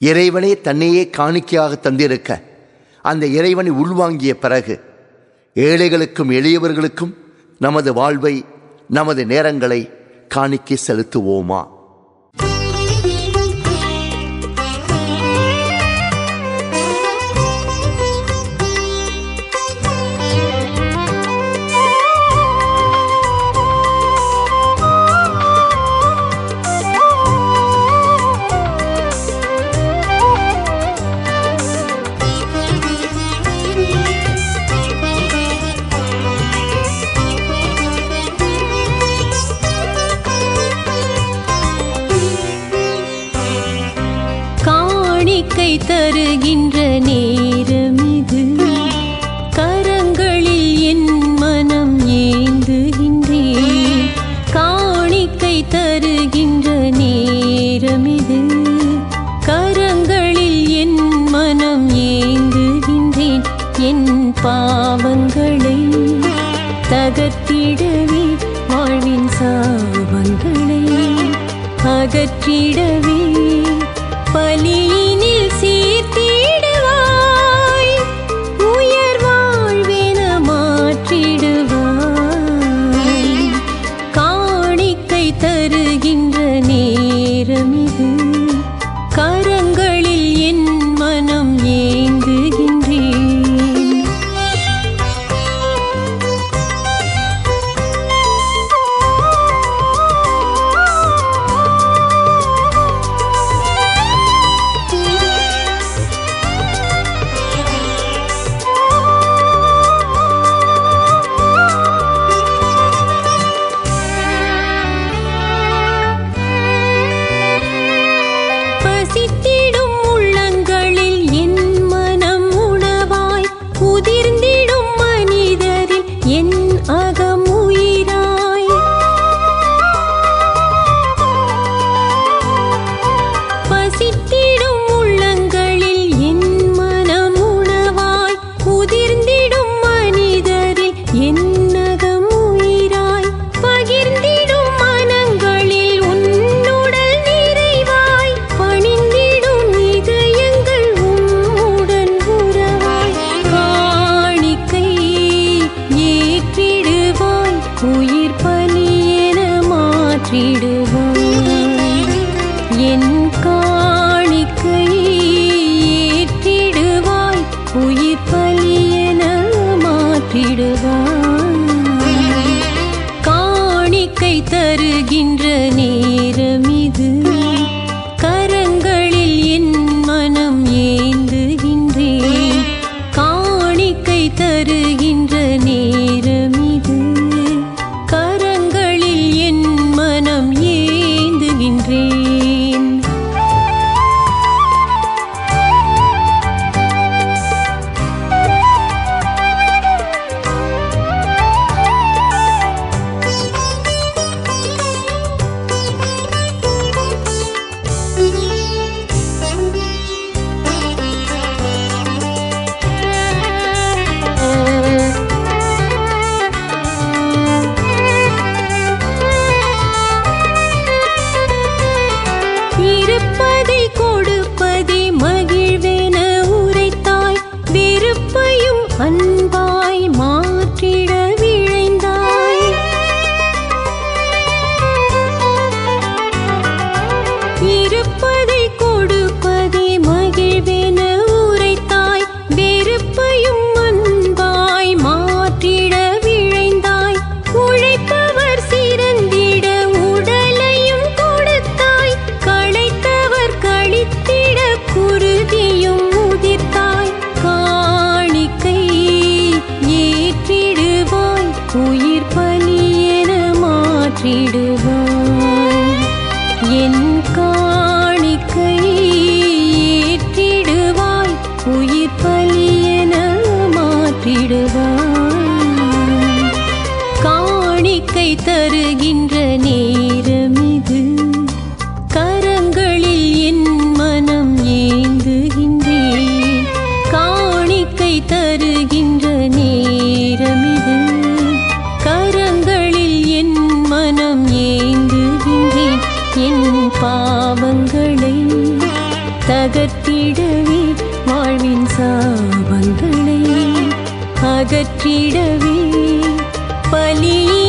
இறைவனே தன்னையே காணிக்கையாக தந்திருக்க அந்த இறைவனை உள்வாங்கிய பிறகு ஏழைகளுக்கும் எளியவர்களுக்கும் நமது வாழ்வை நமது நேரங்களை காணிக்கை செலுத்துவோமா காணிக்கை தருகின்ற நேரமிது கரங்களில் என் மனம் ஏந்துகின்றேன் காணிக்கை தருகின்ற நேரமிது கரங்களில் என் மனம் ஏந்துகின்றேன் என் பாவங்களை தகர்த்திடவே வாழ்வின் சாபங்களை அகற்றிடவே பலியினில் சீர்த்திடுவாய் உயர் வாழ்வென மாற்றிடுவாய் காணிக்கை தருகின்ற நேரமிது கரங்களில் என் மனம் ஏங்குகின்றேன் பசித்திடும் உள்ளங்களில் என் மனம் உணவாய் உதிர்ந்திடும் மனிதரில் என் அகம் உயிராய் பசித்திடும் உள்ளங்களில் என் மனம் உணவாய் உதிர்ந்திடும் மனிதரில் என் அகம் உயிராய் பகிர்ந்திடும் மனங்களில் உன்னுடல் நிறைவாய் பணிந்திடும் இதயங்கள் உம்முடன் உறவாய் காணிக்கை ஏற்றிடுவாய் உயிர் பலியென மாற்றிடுவாய் என் காணிக்கை ஏற்றிடுவாய் உயிர் பலியென மாற்றிடுவாய் காணிக்கை தருகின்ற நேரமிது கரங்களில் என் மனம் ஏந்துகின்றேன் காணிக்கை தருகின்ற நேரமிது கரங்களில் என் மனம் ஏந்துகின்றேன் இருப்பதை கொடுப்பதே மகிழ்வென உரைத்தாய் வெறுப்பையும் அன்பாய் மாற்றிட விழைந்தாய் இருப்பதை கொடுப்பதே மகிழ்வென உரைத்தாய் வெறுப்பையும் அன்பாய் மாற்றிட விழைந்தாய் உழைப்பவர் சிறந்திட உடலையும் கொடுத்தாய் களைத்தவர் கழித்திட குருதியும் உதிர்த்தாய் காணிக்கை ஏற்றிடுவாய் உயிர் பலியென மாற்றிடுவாய் என் காணிக்கை ஏற்றிடுவாய் உயிர் பலியென மாற்றிடுவாய் காணிக்கை தருகின்ற நேரமிது கரங்களில் என் மனம் ஏந்துகின்றேன் காணிக்கை தருகின்ற நேரமிது கரங்களில் என் மனம் ஏந்துகின்றேன் என் பாவங்களை அகற்றிடவே வாழ்வின் சாபங்களை அகற்றிடவே பலியே